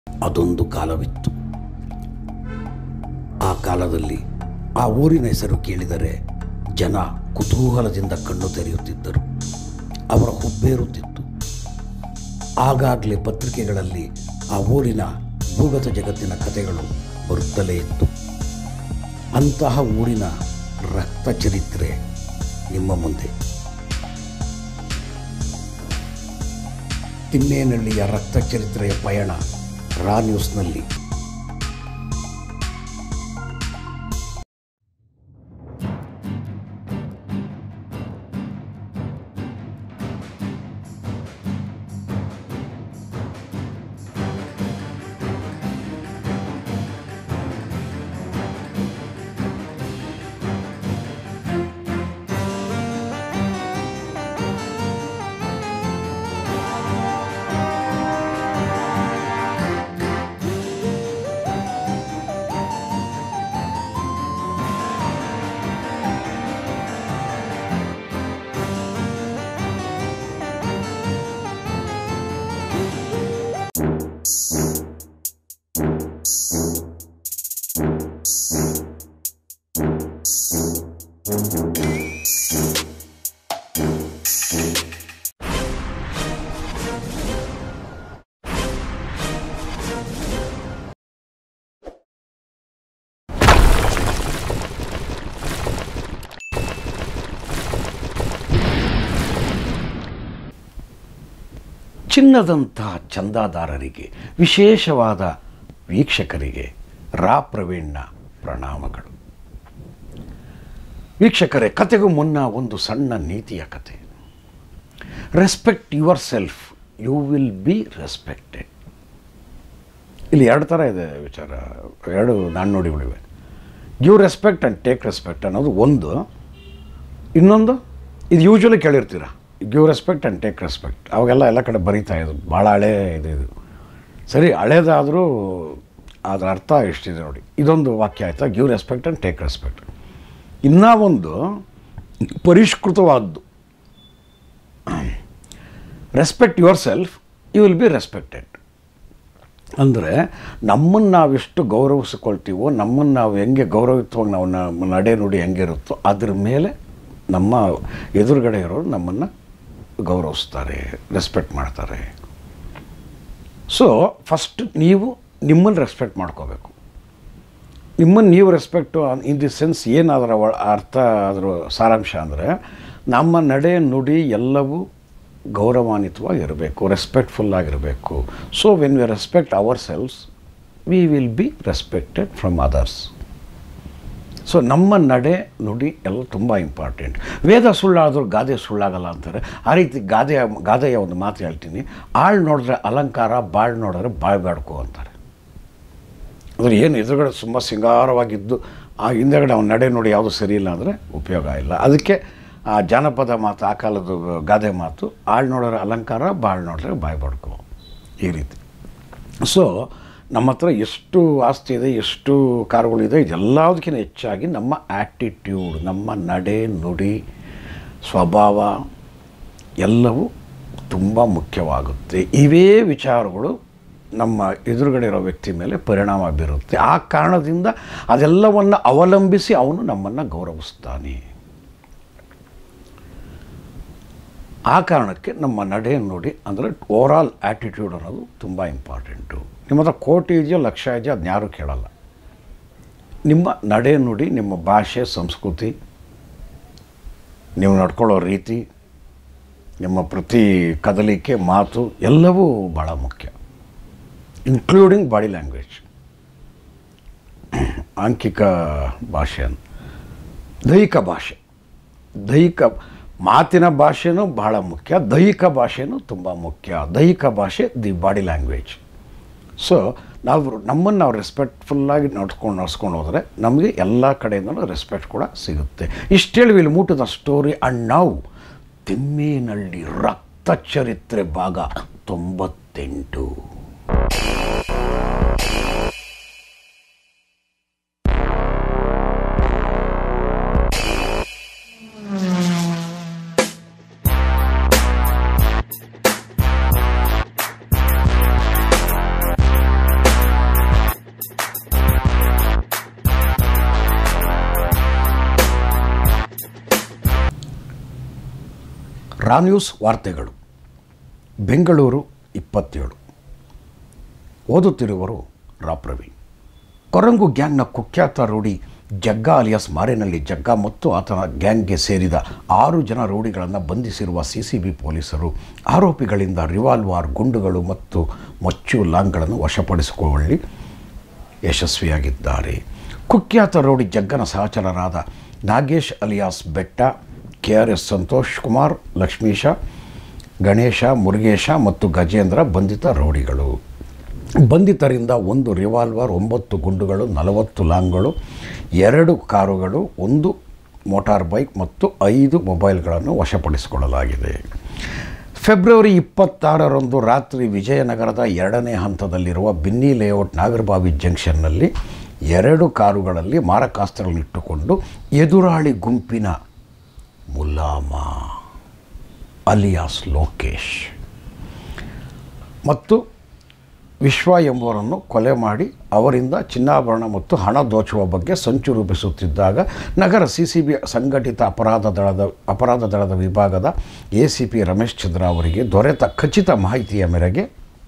ಅದೊಂದು ಕಾಲವಿತ್ತು ಆ ಕಾಲದಲ್ಲಿ ಆ ಊರಿನ ಹೆಸರು ಕೇಳಿದರೆ ಜನ ಕುತೂಹಲದಿಂದ ಕಣ್ಣು ತೆರೆಯುತ್ತಿದ್ದರು ಅವರ ಹುಬ್ಬೇರುತ್ತಿತ್ತು ಆಗಾಗಲೇ ಪತ್ರಿಕೆಗಳಲ್ಲಿ ಆ ಊರಿನ ಭೂಗತ ಜಗತ್ತಿನ ಕಥೆಗಳು ಬರುತ್ತಲೇ ಇತ್ತು ಅಂತಹ ಊರಿನ ರಕ್ತ ಚರಿತ್ರೆ ನಿಮ್ಮ ಮುಂದೆ ತಿಮ್ಮೇನಹಳ್ಳಿಯ ರಕ್ತ ಚರಿತ್ರೆಯ ಪಯಣ ರಾ ನ್ಯೂಸ್ನಲ್ಲಿ ಚಿನ್ನದಂತಹ ಚಂದಾದಾರರಿಗೆ ವಿಶೇಷವಾದ ವೀಕ್ಷಕರಿಗೆ ರಾ ಪ್ರವೀಣ್ನ ಪ್ರಣಾಮಗಳು ವೀಕ್ಷಕರೇ ಕತೆಗೂ ಮುನ್ನ ಒಂದು ಸಣ್ಣ ನೀತಿಯ ಕತೆ respect yourself you will be respected ಇಲ್ಲಿ ಎರಡು ಥರ ಇದೆ ವಿಚಾರ ಎರಡು ನಾನು ನೋಡಿಬಿಡಿವೆ give respect and take respect ಅನ್ನೋದು ಒಂದು ಇನ್ನೊಂದು ಇದು ಯೂಶ್ವಲಿ ಕೇಳಿರ್ತೀರ give respect and take respect ಅವಾಗೆಲ್ಲ ಎಲ್ಲ ಕಡೆ ಬರೀತಾ ಇದ್ದು ಭಾಳ ಹಳೇ ಇದು ಇದು ಸರಿ ಹಳೇದಾದರೂ ಅದರ ಅರ್ಥ ಎಷ್ಟಿದೆ ನೋಡಿ ಇದೊಂದು ವಾಕ್ಯ ಆಯಿತಾ give respect and take respect ಇನ್ನೂ ಒಂದು ಪರಿಷ್ಕೃತವಾದ್ದು respect yourself you will be respected ಅಂದರೆ ನಮ್ಮನ್ನು ನಾವು ಎಷ್ಟು ಗೌರವಿಸ್ಕೊಳ್ತೀವೋ ನಮ್ಮನ್ನು ನಾವು ಹೆಂಗೆ ಗೌರವಯುತವಾಗಿ ನಾವು ನಮ್ಮ ನಡೆ ನುಡಿ ಹೆಂಗಿರುತ್ತೋ ಅದ್ರ ಮೇಲೆ ನಮ್ಮ ಎದುರುಗಡೆ ಇರೋರು ನಮ್ಮನ್ನು ಗೌರವಿಸ್ತಾರೆ ರೆಸ್ಪೆಕ್ಟ್ ಮಾಡ್ತಾರೆ ಸೊ ಫಸ್ಟ್ ನೀವು ನಿಮ್ಮನ್ನು ರೆಸ್ಪೆಕ್ಟ್ ಮಾಡ್ಕೋಬೇಕು ನಿಮ್ಮನ್ನು ನೀವು ರೆಸ್ಪೆಕ್ಟು ಇನ್ ದಿ ಸೆನ್ಸ್ ಏನಾದರ ಒಳ ಅರ್ಥ ಅದರ ಸಾರಾಂಶ ಅಂದರೆ ನಮ್ಮ ನಡೆ ನುಡಿ ಎಲ್ಲವೂ ಗೌರವಾನ್ವಿತವಾಗಿರಬೇಕು ರೆಸ್ಪೆಕ್ಟ್ಫುಲ್ ಆಗಿರಬೇಕು so when we respect ourselves we will be respected from others so ನಮ್ಮ ನಡೆ ನುಡಿ ಎಲ್ಲ ತುಂಬ ಇಂಪಾರ್ಟೆಂಟ್ ವೇದ ಸುಳ್ಳಾದರೂ ಗಾದೆ ಸುಳ್ಳಾಗಲ್ಲ ಅಂತಾರೆ ಆ ರೀತಿ ಗಾದೆಯ ಗಾದೆಯ ಒಂದು ಮಾತು ಹೇಳ್ತೀನಿ ಆಳು ನೋಡಿದ್ರೆ ಅಲಂಕಾರ ಬಾಳು ನೋಡಿದ್ರೆ ಬಾಳ್ಬೇಡ್ಕೋ ಅಂತಾರೆ ಅಂದರೆ ಏನು ಎದುರುಗಡೆ ತುಂಬ ಸಿಂಗಾರವಾಗಿದ್ದು ಆ ಹಿಂದೆಗಡೆ ಅವ್ನ ನಡೆ ನೋಡಿ ಯಾವುದು ಸರಿ ಇಲ್ಲ ಅಂದರೆ ಉಪಯೋಗ ಇಲ್ಲ ಅದಕ್ಕೆ ಆ ಜಾನಪದ ಮಾತು ಆ ಕಾಲದ ಗಾದೆ ಮಾತು ಆಳು ನೋಡೋರ ಅಲಂಕಾರ ಬಾಳು ನೋಡಿದ್ರೆ ಬಾಯಿ ಬಡ್ಕೋ ಈ ರೀತಿ ಸೊ ನಮ್ಮ ಹತ್ರ ಎಷ್ಟು ಆಸ್ತಿ ಇದೆ ಎಷ್ಟು ಕಾರುಗಳಿದೆ ಇದೆಲ್ಲದಕ್ಕಿಂತ ಹೆಚ್ಚಾಗಿ ನಮ್ಮ ಆ್ಯಟಿಟ್ಯೂಡ್ ನಮ್ಮ ನಡೆ ನುಡಿ ಸ್ವಭಾವ ಎಲ್ಲವೂ ತುಂಬ ಮುಖ್ಯವಾಗುತ್ತೆ ಇವೇ ವಿಚಾರಗಳು ನಮ್ಮ ಎದುರುಗಡೆ ಇರೋ ವ್ಯಕ್ತಿ ಮೇಲೆ ಪರಿಣಾಮ ಬೀರುತ್ತೆ ಆ ಕಾರಣದಿಂದ ಅದೆಲ್ಲವನ್ನು ಅವಲಂಬಿಸಿ ಅವನು ನಮ್ಮನ್ನು ಗೌರವಿಸ್ತಾನೆ ಆ ಕಾರಣಕ್ಕೆ ನಮ್ಮ ನಡೆ ನೋಡಿ ಅಂದರೆ ಓವರಾಲ್ ಆ್ಯಟಿಟ್ಯೂಡ್ ಅನ್ನೋದು ತುಂಬ ಇಂಪಾರ್ಟೆಂಟು ನಿಮ್ಮ ಹತ್ರ ಕೋಟಿ ಇದೆಯೋ ಲಕ್ಷ ಇದೆಯೋ ಅದನ್ನ ಯಾರೂ ಕೇಳಲ್ಲ ನಿಮ್ಮ ನಡೆ ನುಡಿ ನಿಮ್ಮ ಭಾಷೆ ಸಂಸ್ಕೃತಿ ನೀವು ನಡ್ಕೊಳ್ಳೋ ರೀತಿ ನಿಮ್ಮ ಪ್ರತಿ ಕದಲಿಕೆ ಮಾತು ಎಲ್ಲವೂ ಭಾಳ ಮುಖ್ಯ ಇನ್ಕ್ಲೂಡಿಂಗ್ ಬಾಡಿ ಲ್ಯಾಂಗ್ವೇಜ್ ಆಂಕಿಕ ಭಾಷೆ ಅಂತ ದೈಹಿಕ ಭಾಷೆ ದೈಹಿಕ ಮಾತಿನ ಭಾಷೆನೂ ಬಹಳ ಮುಖ್ಯ ದೈಹಿಕ ಭಾಷೆನೂ ತುಂಬ ಮುಖ್ಯ ದೈಹಿಕ ಭಾಷೆ ದಿ ಬಾಡಿ ಲ್ಯಾಂಗ್ವೇಜ್ ಸೊ ನಾವು ನಮ್ಮನ್ನು ನಾವು ರೆಸ್ಪೆಕ್ಟ್ಫುಲ್ಲಾಗಿ ನಡ್ಸ್ಕೊಂಡು ನಡ್ಸ್ಕೊಂಡು ಹೋದರೆ ನಮಗೆ ಎಲ್ಲ ಕಡೆಯಿಂದಲೂ ರೆಸ್ಪೆಕ್ಟ್ ಕೂಡ ಸಿಗುತ್ತೆ ಇಷ್ಟೇಳಿ will move to the story and ನಾವು ತಿಮ್ಮೇನಹಳ್ಳಿ ರಕ್ತ ಚರಿತ್ರೆ ಭಾಗ ತೊಂಬತ್ತೆಂಟು ರಾ ನ್ಯೂಸ್ ವಾರ್ತೆಗಳು ಬೆಂಗಳೂರು ಇಪ್ಪತ್ತೇಳು ಓದುತ್ತಿರುವರು ರಾಪ್ರವಿ ಕೊರಂಗು ಗ್ಯಾಂಗ್ನ ಕುಖ್ಯಾತ ರೂಢಿ ಜಗ್ಗ ಅಲಿಯಾಸ್ ಮಾರೇನಹಳ್ಳಿ ಜಗ್ಗ ಮತ್ತು ಆತನ ಗ್ಯಾಂಗ್ಗೆ ಸೇರಿದ ಆರು ಜನ ರೌಡಿಗಳನ್ನು ಬಂಧಿಸಿರುವ ಸಿಸಿಬಿ ಪೊಲೀಸರು ಆರೋಪಿಗಳಿಂದ ರಿವಾಲ್ವಾರ್ ಗುಂಡುಗಳು ಮತ್ತು ಮಚ್ಚು ಲಾಂಗ್ಗಳನ್ನು ವಶಪಡಿಸಿಕೊಳ್ಳಿ ಯಶಸ್ವಿಯಾಗಿದ್ದಾರೆ ಕುಖ್ಯಾತ ರೌಡಿ ಜಗ್ಗನ ಸಹಚರರಾದ Nagesh alias Betta K R S Santosh Kumar Lakshmisha Ganesha Murugesha ಮತ್ತು ಗಜೇಂದ್ರ ಬಂಧಿತ ರೌಡಿಗಳು ಬಂಧಿತರಿಂದ ಒಂದು ರಿವಾಲ್ವರ್ ಒಂಬತ್ತು ಗುಂಡುಗಳು ನಲವತ್ತು ಲಾಂಗ್ಗಳು ಎರಡು ಕಾರುಗಳು ಒಂದು ಮೋಟಾರ್ ಬೈಕ್ ಮತ್ತು ಐದು ಮೊಬೈಲ್ಗಳನ್ನು ವಶಪಡಿಸಿಕೊಳ್ಳಲಾಗಿದೆ ಫೆಬ್ರವರಿ ಇಪ್ಪತ್ತಾರರಂದು ರಾತ್ರಿ ವಿಜಯನಗರದ ಎರಡನೇ ಹಂತದಲ್ಲಿರುವ ಬಿನ್ನಿ ಲೇಔಟ್ ನಾಗರಬಾವಿ ಜಂಕ್ಷನ್ನಲ್ಲಿ ಎರಡು ಕಾರುಗಳಲ್ಲಿ ಮಾರಕಾಸ್ತ್ರಗಳನ್ನಿಟ್ಟುಕೊಂಡು ಎದುರಾಳಿ ಗುಂಪಿನ ಮುಲಾಮ ಅಲಿಯಾಸ್ ಲೋಕೇಶ್ ಮತ್ತು ವಿಶ್ವ ಎಂಬುವರನ್ನು ಕೊಲೆ ಮಾಡಿ ಅವರಿಂದ ಚಿನ್ನಾಭರಣ ಮತ್ತು ಹಣ ದೋಚುವ ಬಗ್ಗೆ ಸಂಚು ರೂಪಿಸುತ್ತಿದ್ದಾಗ ನಗರ ಸಿ ಸಿ ಬಿ ಸಂಘಟಿತ ಅಪರಾಧ ದಳದ ಅಪರಾಧ ದಳದ ವಿಭಾಗದ A C P Ramesh Chandra ಅವರಿಗೆ ದೊರೆತ ಖಚಿತ ಮಾಹಿತಿಯ ಮೇರೆಗೆ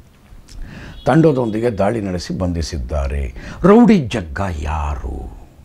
ತಂಡದೊಂದಿಗೆ ದಾಳಿ ನಡೆಸಿ ಬಂಧಿಸಿದ್ದಾರೆ ರೌಡಿ ಜಗ್ಗ ಯಾರು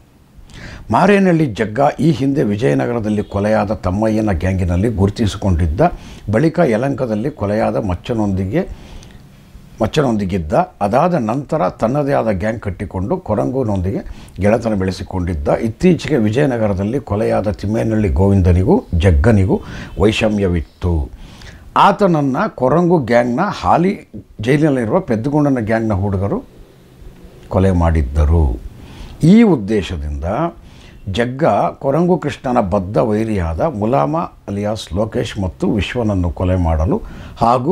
ಮಾರೇನಹಳ್ಳಿ ಜಗ್ಗ ಈ ಹಿಂದೆ ವಿಜಯನಗರದಲ್ಲಿ ಕೊಲೆಯಾದ ತಮ್ಮಯ್ಯನ ಗ್ಯಾಂಗಿನಲ್ಲಿ ಗುರುತಿಸಿಕೊಂಡಿದ್ದ ಬಳಿಕ ಯಲಂಕದಲ್ಲಿ ಕೊಲೆಯಾದ ಮಚ್ಚನೊಂದಿಗೆ ಮಚ್ಚನೊಂದಿಗಿದ್ದ ಅದಾದ ನಂತರ ತನ್ನದೇ ಆದ ಗ್ಯಾಂಗ್ ಕಟ್ಟಿಕೊಂಡು ಕೊರಂಗೂನೊಂದಿಗೆ ಗೆಳೆತನ ಬೆಳೆಸಿಕೊಂಡಿದ್ದ ಇತ್ತೀಚೆಗೆ ವಿಜಯನಗರದಲ್ಲಿ ಕೊಲೆಯಾದ ತಿಮ್ಮೇನಹಳ್ಳಿ ಗೋವಿಂದನಿಗೂ ಜಗ್ಗನಿಗೂ ವೈಷಮ್ಯವಿತ್ತು ಆತನನ್ನು ಕೊರಂಗು ಗ್ಯಾಂಗ್ನ ಹಾಲಿ ಜೈಲಿನಲ್ಲಿರುವ ಪೆದ್ದುಗುಂಡನ ಗ್ಯಾಂಗ್ನ ಹುಡುಗರು ಕೊಲೆ ಮಾಡಿದ್ದರು ಈ ಉದ್ದೇಶದಿಂದ ಜಗ್ಗ ಕೊರಂಗು ಕೃಷ್ಣನ ಬದ್ಧ ವೈರಿಯಾದ ಮುಲಾಮ ಅಲಿಯಾಸ್ ಲೋಕೇಶ್ ಮತ್ತು ವಿಶ್ವನನ್ನು ಕೊಲೆ ಮಾಡಲು ಹಾಗೂ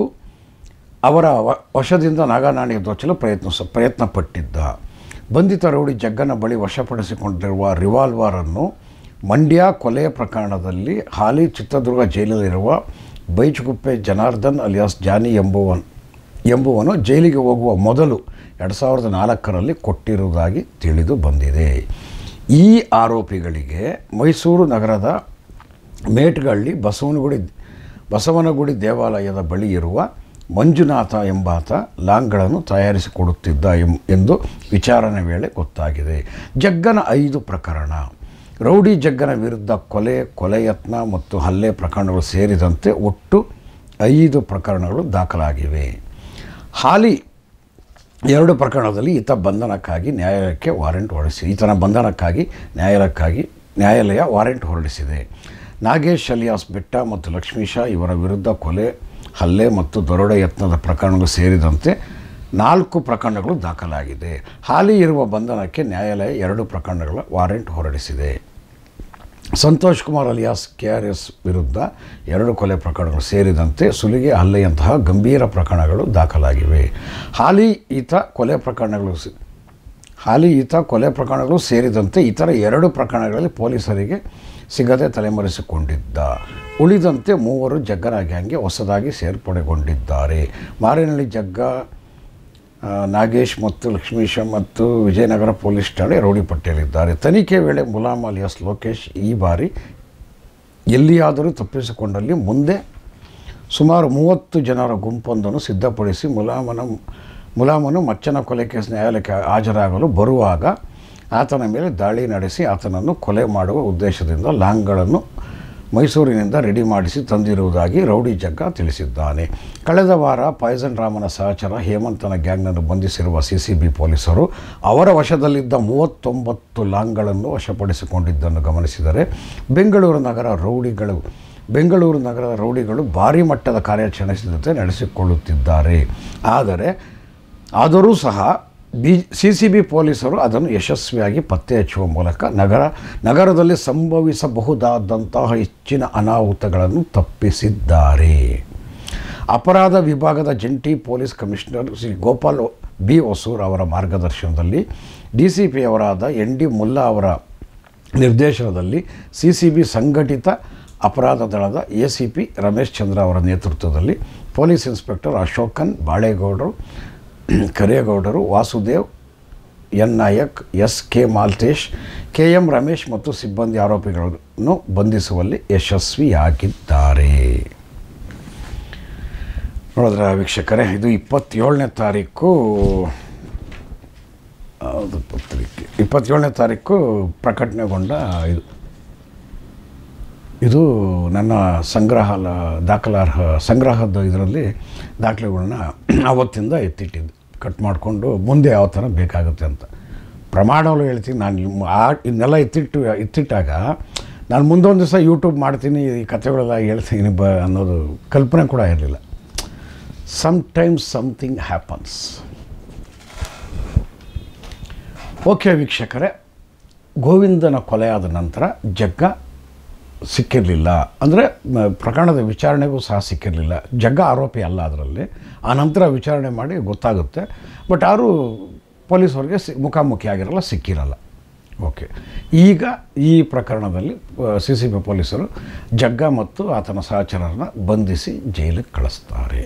ಅವರ ವ- ವಶದಿಂದ ನಾಗಾನಾಣಿ ದೋಚಲು ಪ್ರಯತ್ನಿಸ ಪ್ರಯತ್ನ ಪಟ್ಟಿದ್ದ ಬಂಧಿತ ರೌಡಿ ಜಗ್ಗನ ಬಳಿ ವಶಪಡಿಸಿಕೊಂಡಿರುವ ರಿವಾಲ್ವರನ್ನು ಮಂಡ್ಯ ಕೊಲೆ ಪ್ರಕರಣದಲ್ಲಿ ಹಾಲಿ ಚಿತ್ರದುರ್ಗ ಜೈಲಲ್ಲಿರುವ ಬೈಚುಗುಪ್ಪೆ ಜನಾರ್ದನ್ ಅಲಿಯಾಸ್ ಜಾನಿ ಎಂಬುವನ್ ಎಂಬುವನು ಜೈಲಿಗೆ ಹೋಗುವ ಮೊದಲು ಎರಡು ಸಾವಿರದ ನಾಲ್ಕರಲ್ಲಿ ಕೊಟ್ಟಿರುವುದಾಗಿ ತಿಳಿದು ಬಂದಿದೆ ಈ ಆರೋಪಿಗಳಿಗೆ ಮೈಸೂರು ನಗರದ ಮೇಟ್ಗಳ್ಳಿ ಬಸವನಗುಡಿ ಬಸವನಗುಡಿ ದೇವಾಲಯದ ಬಳಿ ಇರುವ ಮಂಜುನಾಥ ಎಂಬಾತ ಲಾಂಗ್ಗಳನ್ನು ತಯಾರಿಸಿಕೊಡುತ್ತಿದ್ದ ಎಂ ಎಂದು ವಿಚಾರಣೆ ವೇಳೆ ಗೊತ್ತಾಗಿದೆ ಜಗ್ಗನ ಐದು ಪ್ರಕರಣ ರೌಡಿ ಜಗ್ಗನ ವಿರುದ್ಧ ಕೊಲೆ ಕೊಲೆಯತ್ನ ಮತ್ತು ಹಲ್ಲೆ ಪ್ರಕರಣಗಳು ಸೇರಿದಂತೆ ಒಟ್ಟು ಐದು ಪ್ರಕರಣಗಳು ದಾಖಲಾಗಿವೆ ಹಾಲಿ ಎರಡು ಪ್ರಕರಣದಲ್ಲಿ ಈತ ಬಂಧನಕ್ಕಾಗಿ ನ್ಯಾಯಾಲಯಕ್ಕೆ ವಾರೆಂಟ್ ಹೊರಡಿಸಿ ಈತನ ಬಂಧನಕ್ಕಾಗಿ ನ್ಯಾಯಾಲಯಕ್ಕಾಗಿ ನ್ಯಾಯಾಲಯ ವಾರೆಂಟ್ ಹೊರಡಿಸಿದೆ ನಾಗೇಶ್ ಅಲಿಯಾಸ್ ಬೆಟ್ಟ ಮತ್ತು ಲಕ್ಷ್ಮೀಶ ಇವರ ವಿರುದ್ಧ ಕೊಲೆ ಹಲ್ಲೆ ಮತ್ತು ದರೋಡೆ ಯತ್ನದ ಪ್ರಕರಣಗಳು ಸೇರಿದಂತೆ ನಾಲ್ಕು ಪ್ರಕರಣಗಳು ದಾಖಲಾಗಿದೆ ಹಾಲಿ ಇರುವ ಬಂಧನಕ್ಕೆ ನ್ಯಾಯಾಲಯ ಎರಡು ಪ್ರಕರಣಗಳ ವಾರೆಂಟ್ ಹೊರಡಿಸಿದೆ Santosh Kumar alias K R S ವಿರುದ್ಧ ಎರಡು ಕೊಲೆ ಪ್ರಕರಣಗಳು ಸೇರಿದಂತೆ ಸುಲಿಗೆ ಹಲ್ಲೆಯಂತಹ ಗಂಭೀರ ಪ್ರಕರಣಗಳು ದಾಖಲಾಗಿವೆ ಹಾಲಿ ಈತ ಕೊಲೆ ಪ್ರಕರಣಗಳು ಸಿ- ಹಾಲಿ ಈತ ಕೊಲೆ ಪ್ರಕರಣಗಳು ಸೇರಿದಂತೆ ಇತರ ಎರಡು ಪ್ರಕರಣಗಳಲ್ಲಿ ಪೊಲೀಸರಿಗೆ ಸಿಗದೆ ತಲೆಮರೆಸಿಕೊಂಡಿದ್ದ ಉಳಿದಂತೆ ಮೂವರು ಜಗ್ಗನ ಗ್ಯಾಂಗ್ಗೆ ಹೊಸದಾಗಿ ಸೇರ್ಪಡೆಗೊಂಡಿದ್ದಾರೆ ಮಾರೇನಹಳ್ಳಿ ಜಗ್ಗ ಆ, ನಾಗೇಶ್ ಮತ್ತು ಲಕ್ಷ್ಮೀಶ ಮತ್ತು ವಿಜಯನಗರ ಪೊಲೀಸ್ ಠಾಣೆ ರೌಡಿ ಪಟ್ಟಿಯಲ್ಲಿದ್ದಾರೆ ತನಿಖೆ ವೇಳೆ ಮುಲಾಮ್ ಅಲಿಯಾಸ್ ಲೋಕೇಶ್ ಈ ಬಾರಿ ಎಲ್ಲಿಯಾದರೂ ತಪ್ಪಿಸಿಕೊಂಡಲ್ಲಿ ಮುಂದೆ ಸುಮಾರು ಮೂವತ್ತು ಜನರ ಗುಂಪೊಂದನ್ನು ಸಿದ್ಧಪಡಿಸಿ ಮುಲಾಮನ ಮುಲಾಮನು ಮಚ್ಚನ ಕೊಲೆ ಕೇಸ್ ನ್ಯಾಯಾಲಯಕ್ಕೆ ಹಾಜರಾಗಲು ಬರುವಾಗ ಆತನ ಮೇಲೆ ದಾಳಿ ನಡೆಸಿ ಆತನನ್ನು ಕೊಲೆ ಮಾಡುವ ಉದ್ದೇಶದಿಂದ ಲಾಂಗ್ಗಳನ್ನು ಮೈಸೂರಿನಿಂದ ರೆಡಿ ಮಾಡಿಸಿ ತಂದಿರುವುದಾಗಿ ರೌಡಿ ಜಗ್ಗ ತಿಳಿಸಿದ್ದಾನೆ ಕಳೆದ ವಾರ ಪಾಯ್ಸನ್ ರಾಮನ ಸಹಚರ ಹೇಮಂತನ ಗ್ಯಾಂಗ್ನನ್ನು ಬಂಧಿಸಿರುವ ಸಿ ಸಿ ಬಿ ಪೊಲೀಸರು ಅವರ ವಶದಲ್ಲಿದ್ದ ಮೂವತ್ತೊಂಬತ್ತು ಲಾಂಗ್ಗಳನ್ನು ವಶಪಡಿಸಿಕೊಂಡಿದ್ದನ್ನು ಗಮನಿಸಿದರೆ ಬೆಂಗಳೂರು ನಗರ ರೌಡಿಗಳು ಬೆಂಗಳೂರು ನಗರದ ರೌಡಿಗಳು ಭಾರಿ ಮಟ್ಟದ ಕಾರ್ಯಾಚರಣೆ ಸಿದ್ಧತೆ ನಡೆಸಿಕೊಳ್ಳುತ್ತಿದ್ದಾರೆ ಆದರೆ ಆದರೂ ಸಹ ಬಿ ಸಿ ಸಿ ಬಿ ಪೊಲೀಸರು ಅದನ್ನು ಯಶಸ್ವಿಯಾಗಿ ಪತ್ತೆ ಹಚ್ಚುವ ಮೂಲಕ ನಗರ ನಗರದಲ್ಲಿ ಸಂಭವಿಸಬಹುದಾದಂತಹ ಹೆಚ್ಚಿನ ಅನಾಹುತಗಳನ್ನು ತಪ್ಪಿಸಿದ್ದಾರೆ ಅಪರಾಧ ವಿಭಾಗದ ಜಂಟಿ police commissioner Shri Gopal B Hosur ಅವರ ಮಾರ್ಗದರ್ಶನದಲ್ಲಿ ಡಿ ಸಿ ಪಿ ಅವರಾದ ಎನ್ ಡಿ ಮುಲ್ಲಾ ಅವರ ನಿರ್ದೇಶನದಲ್ಲಿ ಸಿ ಸಿ ಬಿ ಸಂಘಟಿತ ಅಪರಾಧ ದಳದ A C P Ramesh Chandra ಅವರ ನೇತೃತ್ವದಲ್ಲಿ ಪೊಲೀಸ್ ಇನ್ಸ್ಪೆಕ್ಟರ್ ಅಶೋಕನ್ ಬಾಳೇಗೌಡರು ಕರೇಗೌಡರು Vasudev N Nayak S K Maltesh K M Ramesh ಮತ್ತು ಸಿಬ್ಬಂದಿ ಆರೋಪಿಗಳನ್ನು ಬಂಧಿಸುವಲ್ಲಿ ಯಶಸ್ವಿಯಾಗಿದ್ದಾರೆ ನೋಡಿದ್ರ ವೀಕ್ಷಕರೇ ಇದು ಇಪ್ಪತ್ತೇಳನೇ ತಾರೀಕು ಹೌದು ಪತ್ರಿಕೆ ಇಪ್ಪತ್ತೇಳನೇ ತಾರೀಕು ಪ್ರಕಟಣೆಗೊಂಡ ಇದು ಇದು ನನ್ನ ಸಂಗ್ರಹ ದಾಖಲಾರ್ಹ ಸಂಗ್ರಹದ ಇದರಲ್ಲಿ ದಾಖಲೆಗಳನ್ನ ಅವತ್ತಿಂದ ಎತ್ತಿಟ್ಟಿದ್ದು ಕಟ್ ಮಾಡಿಕೊಂಡು ಮುಂದೆ ಯಾವ ಥರ ಬೇಕಾಗುತ್ತೆ ಅಂತ ಪ್ರಮಾಣಗಳು ಹೇಳ್ತೀನಿ ನಾನು ಇವ್- ಆ ಇದನ್ನೆಲ್ಲ ಎತ್ತಿಟ್ಟು ಎತ್ತಿಟ್ಟಾಗ ನಾನು ಮುಂದೊಂದು ದಿವಸ ಯೂಟ್ಯೂಬ್ ಮಾಡ್ತೀನಿ ಈ ಕಥೆಗಳೆಲ್ಲ ಹೇಳ್ತೀನಿ ಬ ಅನ್ನೋದು ಕಲ್ಪನೆ ಕೂಡ ಇರಲಿಲ್ಲ ಸಮ್ಟೈಮ್ಸ್ ಸಮಥಿಂಗ್ ಹ್ಯಾಪನ್ಸ್ ಓಕೆ ವೀಕ್ಷಕರೇ ಗೋವಿಂದನ ಕೊಲೆಯಾದ ನಂತರ ಜಗ್ಗ ಸಿಕ್ಕಿರಲಿಲ್ಲ ಅಂದರೆ ಪ್ರಕರಣದ ವಿಚಾರಣೆಗೂ ಸಹ ಸಿಕ್ಕಿರಲಿಲ್ಲ ಜಗ್ಗ ಆರೋಪಿ ಅಲ್ಲ ಅದರಲ್ಲಿ ಆ ನಂತರ ವಿಚಾರಣೆ ಮಾಡಿ ಗೊತ್ತಾಗುತ್ತೆ ಬಟ್ ಯಾರೂ ಪೊಲೀಸವ್ರಿಗೆ ಸಿ ಮುಖಾಮುಖಿ ಆಗಿರಲ್ಲ ಸಿಕ್ಕಿರಲ್ಲ ಓಕೆ ಈಗ ಈ ಪ್ರಕರಣದಲ್ಲಿ ಸಿ ಸಿ ಬಿ ಪೊಲೀಸರು ಜಗ್ಗ ಮತ್ತು ಆತನ ಸಹಚರರನ್ನ ಬಂಧಿಸಿ ಜೈಲಿಗೆ ಕಳಿಸ್ತಾರೆ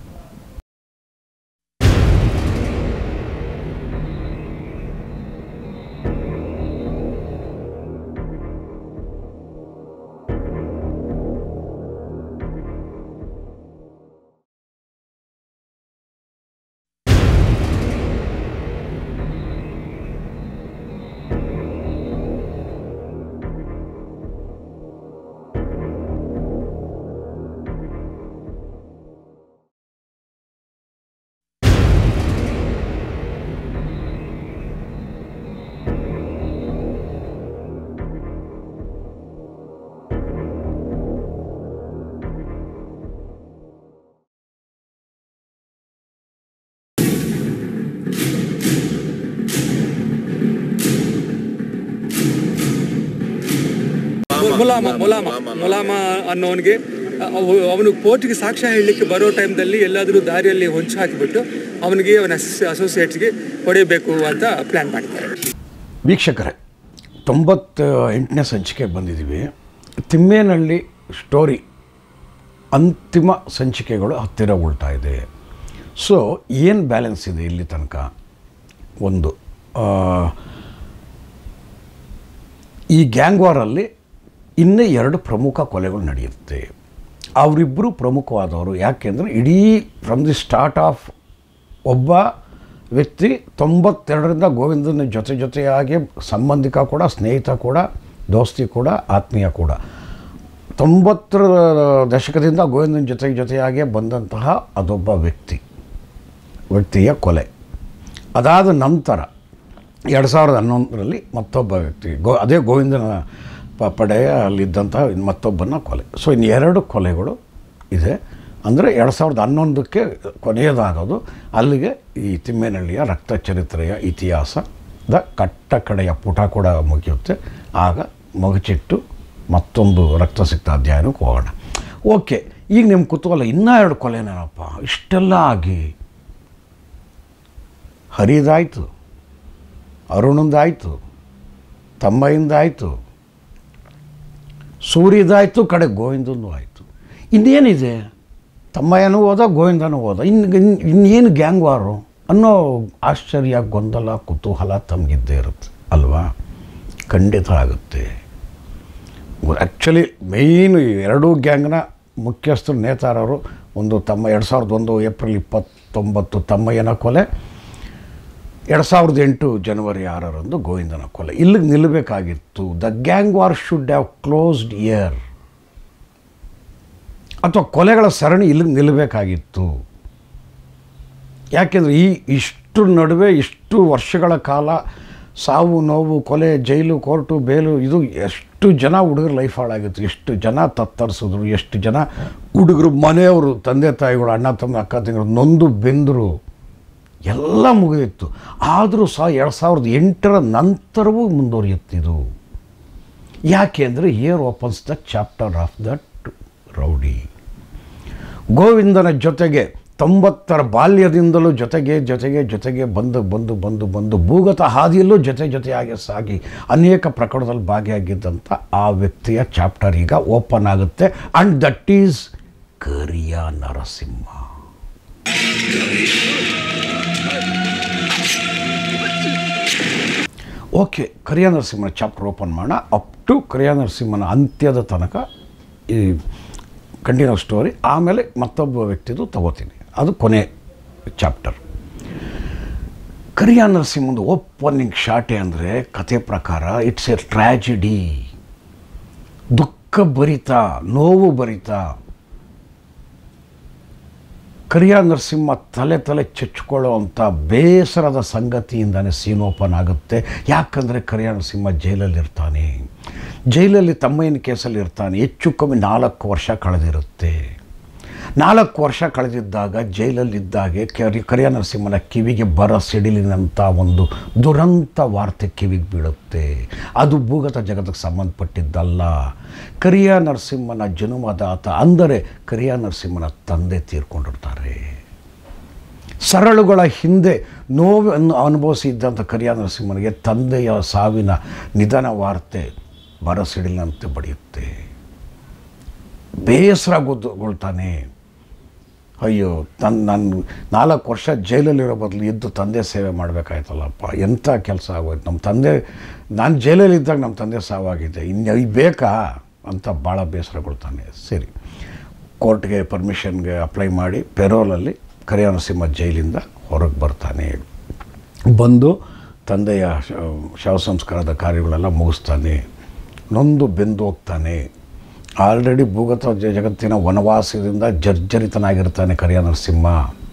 ಮುಲಾಮ ಮುಲಾಮ ಮುಲಾಮ ಅನ್ನೋನಿಗೆ ಅವನು ಕೋರ್ಟ್ಗೆ ಸಾಕ್ಷ್ಯ ಹೇಳಲಿಕ್ಕೆ ಬರೋ ಟೈಮ್ದಲ್ಲಿ ಎಲ್ಲಾದರೂ ದಾರಿಯಲ್ಲಿ ಹೊಂಚು ಹಾಕಿಬಿಟ್ಟು ಅವನಿಗೆ ಅವನ ಅಸೋಸಿಯೇಟ್ಸ್ಗೆ ಹೊಡೆಯಬೇಕು ಅಂತ ಪ್ಲ್ಯಾನ್ ಮಾಡಿದ್ದಾರೆ ವೀಕ್ಷಕರೇ ತೊಂಬತ್ತ ಎಂಟನೇ ಸಂಚಿಕೆ ಬಂದಿದ್ದೀವಿ ತಿಮ್ಮೇನಹಳ್ಳಿ ಸ್ಟೋರಿ ಅಂತಿಮ ಸಂಚಿಕೆಗಳು ಹತ್ತಿರ ಉಳ್ತಾ ಇದೆ ಸೊ ಏನು ಬ್ಯಾಲೆನ್ಸ್ ಇದೆ ಇಲ್ಲಿ ತನಕ ಒಂದು ಆ, ಈ ಗ್ಯಾಂಗ್ ವಾರಲ್ಲಿ ಇನ್ನೂ ಎರಡು ಪ್ರಮುಖ ಕೊಲೆಗಳು ನಡೆಯುತ್ತೆ ಅವರಿಬ್ಬರು ಪ್ರಮುಖವಾದವರು ಯಾಕೆಂದರೆ ಇಡೀ ಫ್ರಮ್ ದಿ ಸ್ಟಾರ್ಟ್ ಆಫ್ ಒಬ್ಬ ವ್ಯಕ್ತಿ ತೊಂಬತ್ತೆರಡರಿಂದ ಗೋವಿಂದನ ಜೊತೆ ಜೊತೆಯಾಗಿ ಸಂಬಂಧಿಕ ಕೂಡ ಸ್ನೇಹಿತ ಕೂಡ ದೋಸ್ತಿ ಕೂಡ ಆತ್ಮೀಯ ಕೂಡ ತೊಂಬತ್ತರ ದಶಕದಿಂದ ಗೋವಿಂದನ ಜೊತೆ ಜೊತೆಯಾಗೇ ಬಂದಂತಹ ಅದೊಬ್ಬ ವ್ಯಕ್ತಿ ವ್ಯಕ್ತಿಯ ಕೊಲೆ ಅದಾದ ನಂತರ ಎರಡು ಸಾವಿರದ ಹನ್ನೊಂದರಲ್ಲಿ ಮತ್ತೊಬ್ಬ ವ್ಯಕ್ತಿ ಗೋ ಅದೇ ಗೋವಿಂದನ ಪ ಪಡೆಯ ಅಲ್ಲಿದ್ದಂಥ ಇನ್ನು ಮತ್ತೊಬ್ಬನ ಕೊಲೆ ಸೊ ಇನ್ನು ಎರಡು ಕೊಲೆಗಳು ಇದೆ ಅಂದರೆ ಎರಡು ಸಾವಿರದ ಹನ್ನೊಂದಕ್ಕೆ ಕೊನೆಯದಾಗೋದು ಅಲ್ಲಿಗೆ ಈ ತಿಮ್ಮೇನಹಳ್ಳಿಯ ರಕ್ತ ಚರಿತ್ರೆಯ ಇತಿಹಾಸದ ಕಟ್ಟ ಕಡೆಯ ಪುಟ ಕೂಡ ಮುಗಿಯುತ್ತೆ ಆಗ ಮಗುಚಿಟ್ಟು ಮತ್ತೊಂದು ರಕ್ತಸಿಕ್ತ ಅಧ್ಯಾಯನಕ್ಕೆ ಹೋಗೋಣ ಓಕೆ ಈಗ ನಿಮ್ಮ ಕುತೂಹಲ ಇನ್ನೂ ಎರಡು ಕೊಲೆನೇನಪ್ಪ ಇಷ್ಟೆಲ್ಲ ಆಗಿ ಹರಿದಾಯಿತು ಅರುಣಂದಾಯಿತು ತಮ್ಮಯಿಂದಾಯಿತು ಸೂರ್ಯದಾಯಿತು ಕಡೆ ಗೋವಿಂದನೂ ಆಯಿತು ಇನ್ನೇನಿದೆ ತಮ್ಮಯ್ಯನೂ ಹೋದ ಗೋವಿಂದನೂ ಹೋದ ಇನ್ನು ಇನ್ನು ಇನ್ನೇನು ಗ್ಯಾಂಗ್ ವಾರು ಅನ್ನೋ ಆಶ್ಚರ್ಯ ಗೊಂದಲ ಕುತೂಹಲ ತಮಗಿದ್ದೇ ಇರುತ್ತೆ ಅಲ್ವಾ ಖಂಡಿತ ಆಗುತ್ತೆ ಆ್ಯಕ್ಚುಲಿ ಮೇಯ್ನ್ ಎರಡೂ ಗ್ಯಾಂಗ್ನ ಮುಖ್ಯಸ್ಥರು ನೇತಾರರು ಒಂದು ತಮ್ಮ ಎರಡು ಸಾವಿರದ ಒಂದು ಏಪ್ರಿಲ್ ಇಪ್ಪತ್ತೊಂಬತ್ತು ತಮ್ಮಯ್ಯನ ಕೊಲೆ ಎರಡು ಸಾವಿರದ ಎಂಟು ಜನವರಿ ಆರರಂದು ಗೋವಿಂದನ ಕೊಲೆ ಇಲ್ಲಿಗೆ ನಿಲ್ಲಬೇಕಾಗಿತ್ತು the gang war should have closed here ಅಥವಾ ಕೊಲೆಗಳ ಸರಣಿ ಇಲ್ಲಿಗೆ ನಿಲ್ಲಬೇಕಾಗಿತ್ತು ಯಾಕೆಂದರೆ ಈ ಇಷ್ಟು ನಡುವೆ ಇಷ್ಟು ವರ್ಷಗಳ ಕಾಲ ಸಾವು ನೋವು ಕೊಲೆ ಜೈಲು ಕೋರ್ಟು ಬೇಲು ಇದು ಎಷ್ಟು ಜನ ಹುಡುಗರ ಲೈಫ್ ಹಾಳಾಗಿತ್ತು ಎಷ್ಟು ಜನ ತತ್ತರಿಸಿದ್ರು ಎಷ್ಟು ಜನ ಹುಡುಗರು ಮನೆಯವರು ತಂದೆ ತಾಯಿಗಳು ಅಣ್ಣ ತಮ್ಮ ಅಕ್ಕ ತಂಗಿರು ನೊಂದು ಬೆಂದರು ಎಲ್ಲ ಮುಗಿದಿತ್ತು ಆದರೂ ಸಹ ಎರಡು ಸಾವಿರದ ಎಂಟರ ನಂತರವೂ ಮುಂದುವರಿಯುತ್ತಿದ್ದು ಯಾಕೆ ಅಂದರೆ here opens the chapter of that rowdy ಗೋವಿಂದನ ಜೊತೆಗೆ ತೊಂಬತ್ತರ ಬಾಲ್ಯದಿಂದಲೂ ಜೊತೆಗೆ ಜೊತೆಗೆ ಜೊತೆಗೆ ಬಂದು ಬಂದು ಬಂದು ಬಂದು ಭೂಗತ ಹಾದಿಯಲ್ಲೂ ಜೊತೆ ಜೊತೆಯಾಗಿ ಸಾಗಿ ಅನೇಕ ಪ್ರಕರಣದಲ್ಲಿ ಭಾಗಿಯಾಗಿದ್ದಂಥ ಆ ವ್ಯಕ್ತಿಯ ಚಾಪ್ಟರ್ ಈಗ ಓಪನ್ ಆಗುತ್ತೆ and that is Kariya Narasimha okay Kariya ನರಸಿಂಹನ ಚಾಪ್ಟರ್ ಓಪನ್ ಮಾಡೋಣ ಅಪ್ ಟು ಕರಿಯ ನರಸಿಂಹನ ಅಂತ್ಯದ ತನಕ ಈ ಕಂಟಿನ್ಯೂ ಸ್ಟೋರಿ ಆಮೇಲೆ ಮತ್ತೊಬ್ಬ ವ್ಯಕ್ತಿದು ತಗೋತೀನಿ ಅದು ಕೊನೆ ಚಾಪ್ಟರ್ ಕರಿಯ ನರಸಿಂಹಂದು ಓಪನಿಂಗ್ ಶಾಟೆ ಅಂದರೆ ಕತೆ ಪ್ರಕಾರ ಇಟ್ಸ್ ಎ ಟ್ರ್ಯಾಜಿಡಿ ದುಃಖ ಭರಿತ ನೋವು ಭರಿತ ಕರಿಯ ನರಸಿಂಹ ತಲೆ ತಲೆ ಚುಚ್ಕೊಳ್ಳೋ ಅಂಥ ಬೇಸರದ ಸಂಗತಿಯಿಂದನೇ ಸೀನ್ ಓಪನ್ ಆಗುತ್ತೆ ಯಾಕಂದರೆ ಕರಿಯ ನರಸಿಂಹ ಜೈಲಲ್ಲಿರ್ತಾನೆ ಜೈಲಲ್ಲಿ ತಮ್ಮಯ್ಯನ ಕೇಸಲ್ಲಿ ಇರ್ತಾನೆ ಹೆಚ್ಚು ಕಮ್ಮಿ ನಾಲ್ಕು ವರ್ಷ ಕಳೆದಿರುತ್ತೆ ನಾಲ್ಕು ವರ್ಷ ಕಳೆದಿದ್ದಾಗ ಜೈಲಲ್ಲಿದ್ದಾಗೆ ಕರಿ ಕರಿಯ ನರಸಿಂಹನ ಕಿವಿಗೆ ಬರ ಸಿಡಿಲಿನಂಥ ಒಂದು ದುರಂತ ವಾರ್ತೆ ಕಿವಿಗೆ ಬೀಳುತ್ತೆ ಅದು ಭೂಗತ ಜಗತ್ತಿಗೆ ಸಂಬಂಧಪಟ್ಟಿದ್ದಲ್ಲ ಕರಿಯ ನರಸಿಂಹನ ಜನುಮದಾತ ಅಂದರೆ ಕರಿಯ ನರಸಿಂಹನ ತಂದೆ ತೀರ್ಕೊಂಡಿರ್ತಾರೆ ಸರಳುಗಳ ಹಿಂದೆ ನೋವನ್ನು ಅನುಭವಿಸಿದ್ದಂಥ ಕರಿಯ ನರಸಿಂಹನಿಗೆ ತಂದೆಯ ಸಾವಿನ ನಿಧನ ವಾರ್ತೆ ಬರಸಿಡಿಲಂತೆ ಬಡಿಯುತ್ತೆ ಬೇಸರಗೊಳ್ತಾನೆ ಅಯ್ಯೋ ತನ್ನ ನಾನು ನಾಲ್ಕು ವರ್ಷ ಜೈಲಲ್ಲಿರೋ ಬದಲು ಎದ್ದು ತಂದೆ ಸೇವೆ ಮಾಡಬೇಕಾಯ್ತಲ್ಲಪ್ಪ ಎಂಥ ಕೆಲಸ ಆಗೋಯ್ತು ನಮ್ಮ ತಂದೆ ನಾನು ಜೈಲಲ್ಲಿದ್ದಾಗ ನಮ್ಮ ತಂದೆ ಸಾವಾಗಿದೆ ಇನ್ನು ಇದು ಬೇಕಾ ಅಂತ ಭಾಳ ಬೇಸರಗೊಳ್ತಾನೆ ಸರಿ ಕೋರ್ಟ್ಗೆ ಪರ್ಮಿಷನ್ಗೆ ಅಪ್ಲೈ ಮಾಡಿ ಪೆರೋಲಲ್ಲಿ ಕರಿಯ ನರಸಿಂಹ ಜೈಲಿಂದ ಹೊರಗೆ ಬರ್ತಾನೆ ಬಂದು ತಂದೆಯ ಶ- ಶವ ಸಂಸ್ಕಾರದ ಕಾರ್ಯಗಳೆಲ್ಲ ಮುಗಿಸ್ತಾನೆ ನೊಂದು ಬೆಂದು ಹೋಗ್ತಾನೆ ಆಲ್ರೆಡಿ ಭೂಗತ ಜ- ಜಗತ್ತಿನ ವನವಾಸದಿಂದ ಜರ್ಜರಿತನಾಗಿರ್ತಾನೆ ಕರಿಯ ನರಸಿಂಹ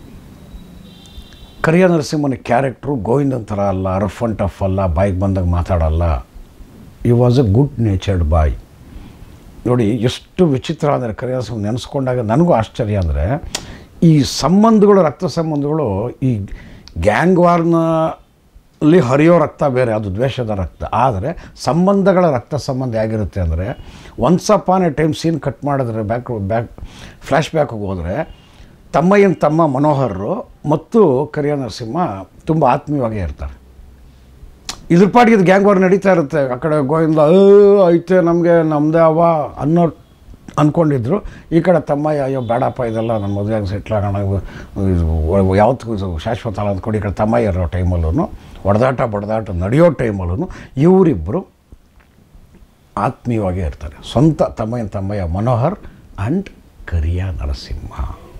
ಕರಿಯ ನರಸಿಂಹನ ಕ್ಯಾರೆಕ್ಟ್ರು ಗೋವಿಂದನ್ ಥರ ಅಲ್ಲ ರಫ್ ಆ್ಯಂಡ್ ಟಫ್ ಅಲ್ಲ ಬಾಯಿಗೆ ಬಂದಾಗ ಮಾತಾಡಲ್ಲ he was a good natured boy ನೋಡಿ ಎಷ್ಟು ವಿಚಿತ್ರ ಅಂದರೆ ಕರಿಯ ನರಸಿಂಹ ನೆನೆಸ್ಕೊಂಡಾಗ ನನಗೂ ಆಶ್ಚರ್ಯ ಅಂದರೆ ಈ ಸಂಬಂಧಗಳು ರಕ್ತ ಸಂಬಂಧಗಳು ಈ ಗ್ಯಾಂಗ್ ವಾರ್ನಲ್ಲಿ ಹರಿಯೋ ರಕ್ತ ಬೇರೆ ಅದು ದ್ವೇಷದ ರಕ್ತ ಆದರೆ ಸಂಬಂಧಗಳ ರಕ್ತ ಸಂಬಂಧ ಹೇಗಿರುತ್ತೆ ಅಂದರೆ once upon a time scene cut ಮಾಡಿದ್ರೆ ಬ್ಯಾಕ್ ಬ್ಯಾಕ್ ಫ್ಲ್ಯಾಶ್ ಬ್ಯಾಕ್ಗೆ ಹೋದರೆ ತಮ್ಮಯ್ಯನ ತಮ್ಮ ಮನೋಹರರು ಮತ್ತು ಕರಿಯ ನರಸಿಂಹ ತುಂಬ ಆತ್ಮೀಯವಾಗೇ ಇರ್ತಾರೆ ಇದ್ರ ಪಾಟಿಗೆ ಇದು ಗ್ಯಾಂಗ್ ವಾರ್ ನಡೀತಾ ಇರುತ್ತೆ ಆ ಕಡೆ ಗೋವಿಂದ "ಏ, ಐತೆ ನಮಗೆ ನಮ್ಮದೇ ಅವ ಅನ್ನೋ ಅಂದ್ಕೊಂಡಿದ್ರು ಈ ಕಡೆ ತಮ್ಮಯ್ಯ ಅಯ್ಯೋ ಬೇಡಪ್ಪ ಇದೆಲ್ಲ ನನ್ನ ಮದುವೆಗೆ ಸೆಟ್ಲ್ ಆಗೋಣ ಇದು ಯಾವತ್ತಿಗೂ ಇದು ಶಾಶ್ವತ ಅಲ್ಲ ಅಂದ್ಕೊಂಡು ಈ ಕಡೆ ತಮ್ಮಯ್ಯ ಇರೋ ಟೈಮಲ್ಲೂ ಹೊಡೆದಾಟ ಬಡದಾಟ ನಡೆಯೋ ಟೈಮಲ್ಲೂ ಇವರಿಬ್ಬರು ಆತ್ಮೀಯವಾಗೇ ಇರ್ತಾರೆ ಸ್ವಂತ ತಮ್ಮಯ್ಯನ ತಮ್ಮಯ್ಯ ಮನೋಹರ್ ಆ್ಯಂಡ್ ಕರಿಯ ನರಸಿಂಹ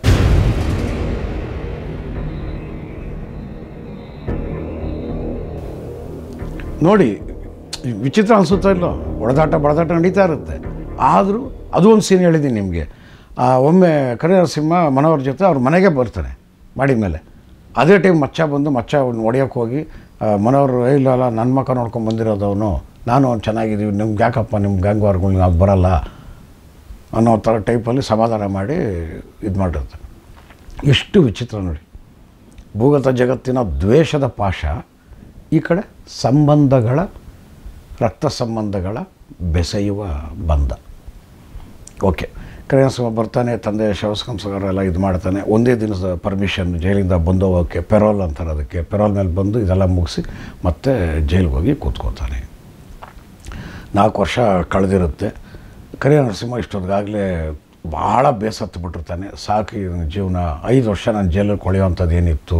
ನೋಡಿ ಈ ವಿಚಿತ್ರ ಅನಿಸುತ್ತಾ ಇಲ್ಲೋ ಹೊಡೆದಾಟ ಬಡದಾಟ ನಡೀತಾ ಇರುತ್ತೆ ಆದರೂ ಅದು ಒಂದು ಸೀನ್ ಹೇಳಿದ್ದೀನಿ ನಿಮಗೆ ಒಮ್ಮೆ ಕರಿ ನರಸಿಂಹ ಮನೋಹರ್ ಜೊತೆ ಅವ್ರ ಮನೆಗೆ ಬರ್ತಾನೆ ಮಾಡಿ ಮೇಲೆ ಅದೇ ಟೈಮ್ ಮಚ್ಚ ಬಂದು ಮಚ್ಚ ಅವ್ನು ಹೊಡಿಯೋಕ್ಕೆ ಹೋಗಿ ಆ, ಮನೋಹರ್ "ಏ, ಇಲ್ಲ ಅಲ್ಲ ನನ್ನ ಮಕ್ಕ ನೋಡ್ಕೊಂಡು ಬಂದಿರೋದವನು ನಾನು ಅವ್ನು ಚೆನ್ನಾಗಿದ್ದೀವಿ ನಿಮ್ಗೆ ಯಾಕಪ್ಪ ನಿಮ್ಮ ಗ್ಯಾಂಗ್ ವಾರ್ಗಳು ನಾವು ಬರಲ್ಲ ಅನ್ನೋ ಥರ ಟೈಪಲ್ಲಿ ಸಮಾಧಾನ ಮಾಡಿ ಇದು ಮಾಡಿರ್ತಾನೆ ಎಷ್ಟು ವಿಚಿತ್ರ ನೋಡಿ ಭೂಗತ ಜಗತ್ತಿನ ದ್ವೇಷದ ಪಾಶ ಈ ಕಡೆ ಸಂಬಂಧಗಳ ರಕ್ತ ಸಂಬಂಧಗಳ ಬೆಸೆಯುವ ಬಂಧ ಓಕೆ ಕರಿಯನಸಿಂಹ ಬರ್ತಾನೆ ತಂದೆ ಶವಸಂಸ್ಕಾರ ಎಲ್ಲ ಇದು ಮಾಡ್ತಾನೆ ಒಂದೇ ದಿನದ ಪರ್ಮಿಷನ್ ಜೈಲಿಂದ ಬಂದು ಹೋಗೋಕ್ಕೆ ಪೆರೋಲ್ ಅಂತಾರೆ ಅದಕ್ಕೆ ಪೆರೋಲ್ ಮೇಲೆ ಬಂದು ಇದೆಲ್ಲ ಮುಗಿಸಿ ಮತ್ತೆ ಜೈಲಿಗೆ ಹೋಗಿ ಕೂತ್ಕೋತಾನೆ ನಾಲ್ಕು ವರ್ಷ ಕಳೆದಿರುತ್ತೆ ಕರಿಯ ನರಸಿಂಹ ಇಷ್ಟೊತ್ತಿಗಾಗಲೇ ಭಾಳ ಬೇಸತ್ತು ಬಿಟ್ಟಿರ್ತಾನೆ ಸಾಕು ಈ ನನ್ನ ಜೀವನ ಐದು ವರ್ಷ ನಾನು ಜೈಲಲ್ಲಿ ಕೊಳೆಯೋವಂಥದ್ದು ಏನಿತ್ತು